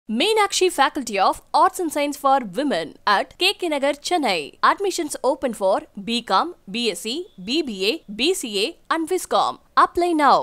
Meenakshi Faculty of Arts and Science for Women at KK Nagar, Chennai. Admissions open for BCom, BSc, BBA, BCA and Viscom. Apply now.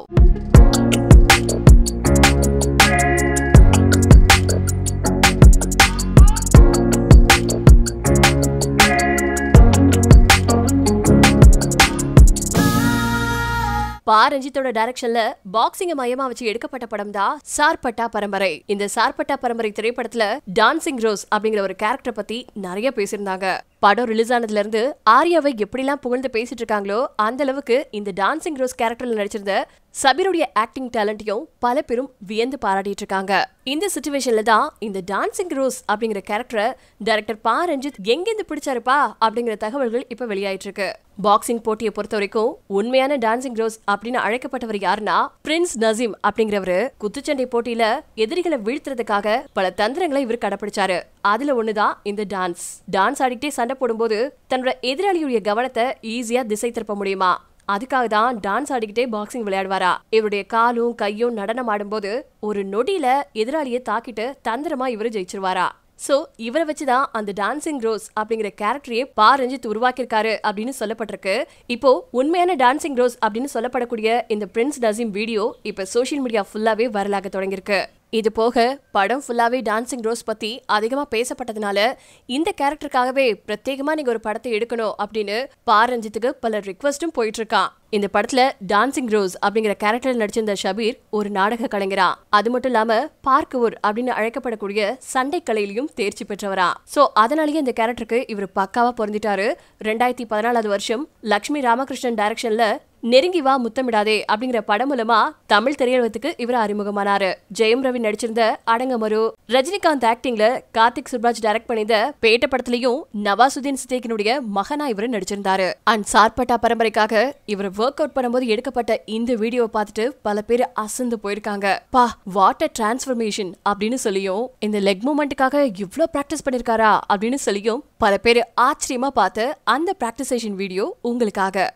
பா ரஞ்சித்தோட டைரக்ஷன்ல பாக்ஸிங்க மையமா வச்சு எடுக்கப்பட்ட படம் தான் சார்பட்டா பரம்பரை இந்த சார்பட்டா பரம்பரை திரைப்படத்துல டான்சிங் ரோஸ் அப்படிங்கிற ஒரு கேரக்டர் பத்தி நிறைய பேசியிருந்தாங்க படம் ரிலீஸ் ஆனதுல இருந்து ஆர்யாவை எப்படிலாம் புகழ்ந்து பேசிட்டு இருக்காங்களோ அந்த அளவுக்கு இந்த டான்சிங் ரோஸ் கேரக்டர்ல நடிச்சிருந்த சபீருடைய ஆக்டிங் டேலண்ட்டையும் பல பேரும் வியந்து பாராட்டிட்டு இருக்காங்க இந்த சுச்சுவேஷன்ல தான் இந்த டான்சிங் ரோஸ் அப்படிங்கிற கேரக்டரை டைரக்டர் பா ரஞ்சித் எங்கேருந்து பிடிச்சாருப்பா அப்படிங்கிற தகவல்கள் இப்ப வெளியாயிட்டு இருக்கு பாக்ஸிங் போட்டியை பொறுத்த வரைக்கும் உண்மையான டான்சிங் ரோஸ் அப்படின்னு அழைக்கப்பட்டவர் யாருன்னா பிரின்ஸ் நசீம் அப்படிங்கிறவரு குத்துச்சண்டை போட்டியில எதிரிகளை வீழ்த்துறதுக்காக பல தந்திரங்களை இவர் கடைபிடிச்சாரு அதுல ஒண்ணுதான் இந்த டான்ஸ் டான்ஸ் ஆடிக்கிட்டே சண்டை போடும்போது தன்னோட எதிராளியுடைய கவனத்தை ஈஸியா திசை திருப்ப முடியுமா அதுக்காக தான் டான்ஸ் ஆடிக்கிட்டே பாக்ஸிங் விளையாடுவாரா இவருடைய காலும் கையும் நடனம் ஆடும்போது ஒரு நொடியில எதிராளியை தாக்கிட்டு தந்திரமா இவரு ஜெயிச்சிருவாரா சோ இவரை வச்சுதான் அந்த டான்சிங் ரோஸ் அப்படிங்கிற கேரக்டரையே பா ரஞ்சித் உருவாக்கியிருக்காரு அப்படின்னு சொல்லப்பட்டிருக்கு இப்போ உண்மையான டான்சிங் ரோஸ் அப்படின்னு சொல்லப்படக்கூடிய இந்த பிரின்ஸ் நசீம் வீடியோ இப்ப சோஷியல் மீடியா ஃபுல்லாவே வரலாக தொடங்கியிருக்கு இது போக படம் ஃபுல்லாவே டான்சிங் ரோஸ் பத்தி அதிகமா பேசப்பட்டதுனால இந்த கேரக்டருக்காகவே பிரத்யேகமா நீங்க ஒரு படத்தை எடுக்கணும் அப்படின்னு பா ரஞ்சித்துக்கு பல ரிக்வஸ்டும் போயிட்டு இருக்கான் இந்த படத்துல டான்சிங் ரோஸ் அப்படிங்கிற கேரக்டர்ல நடிச்சிருந்த ஷபீர் ஒரு நாடக கலைஞரா அது மட்டும் இல்லாம பார்க்கவூர் அப்படின்னு அழைக்கப்படக்கூடிய சண்டை கலையிலையும் தேர்ச்சி பெற்றவரா சோ அதனாலேயே இந்த கேரக்டருக்கு இவர் பக்காவா பொருந்திட்டாரு ரெண்டாயிரத்தி பதினாலாவது வருஷம் லக்ஷ்மி ராமகிருஷ்ணன் டைரக்ஷன்ல நெருங்கி வா முத்தமிடாதே அப்படிங்கிற படம் மூலமா தமிழ் திரையுலகத்துக்கு இவர் அறிமுகமானாரு ஜெயம் ரவி நடிச்சிருந்த அடங்கமரு ரஜினிகாந்த் ஆக்டிங்ல கார்த்திக் சுப்ராஜ் டைரக்ட் பண்ணியிருந்த பேட்ட படத்துலயும் நவாசுதீன் சித்தேக்கினுடைய மகனா இவர் நடிச்சிருந்தாரு அண்ட் சார்பட்டா பரம்பரைக்காக இவர் ஒர்க் அவுட் பண்ணும்போது எடுக்கப்பட்ட இந்த வீடியோவை பார்த்துட்டு பல பேர் அசந்து போயிருக்காங்க பா வாட் அ டிரான்ஸ்ஃபர்மேஷன் அப்படின்னு சொல்லியும் இந்த லெக் மூமெண்ட்டுக்காக இவ்ளோ பிராக்டிஸ் பண்ணிருக்காரா அப்படின்னு சொல்லியும் பல பேர் ஆச்சரியமா பார்த்து அந்த பிராக்டிசேஷன் வீடியோ உங்களுக்காக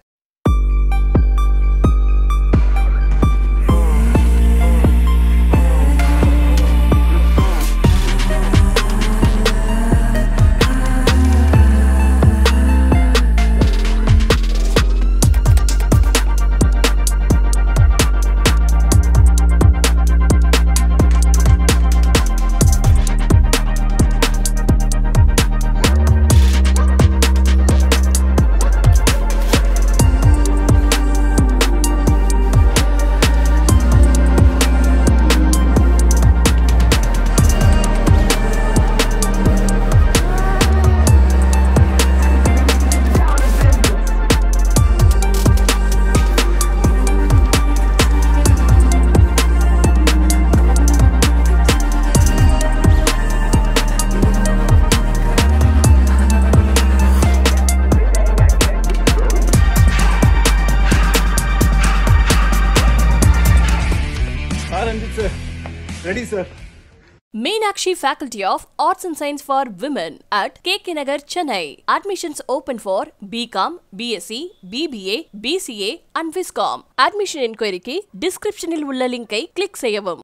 Ranjit sir. Ready sir. Meenakshi Faculty of Arts and Science for Women at KK Nagar, Chennai. Admissions open for BCom, BSc, BBA, BCA and Viscom. Admission inquiry description உள்ள லிங்கை கிளிக் செய்யவும்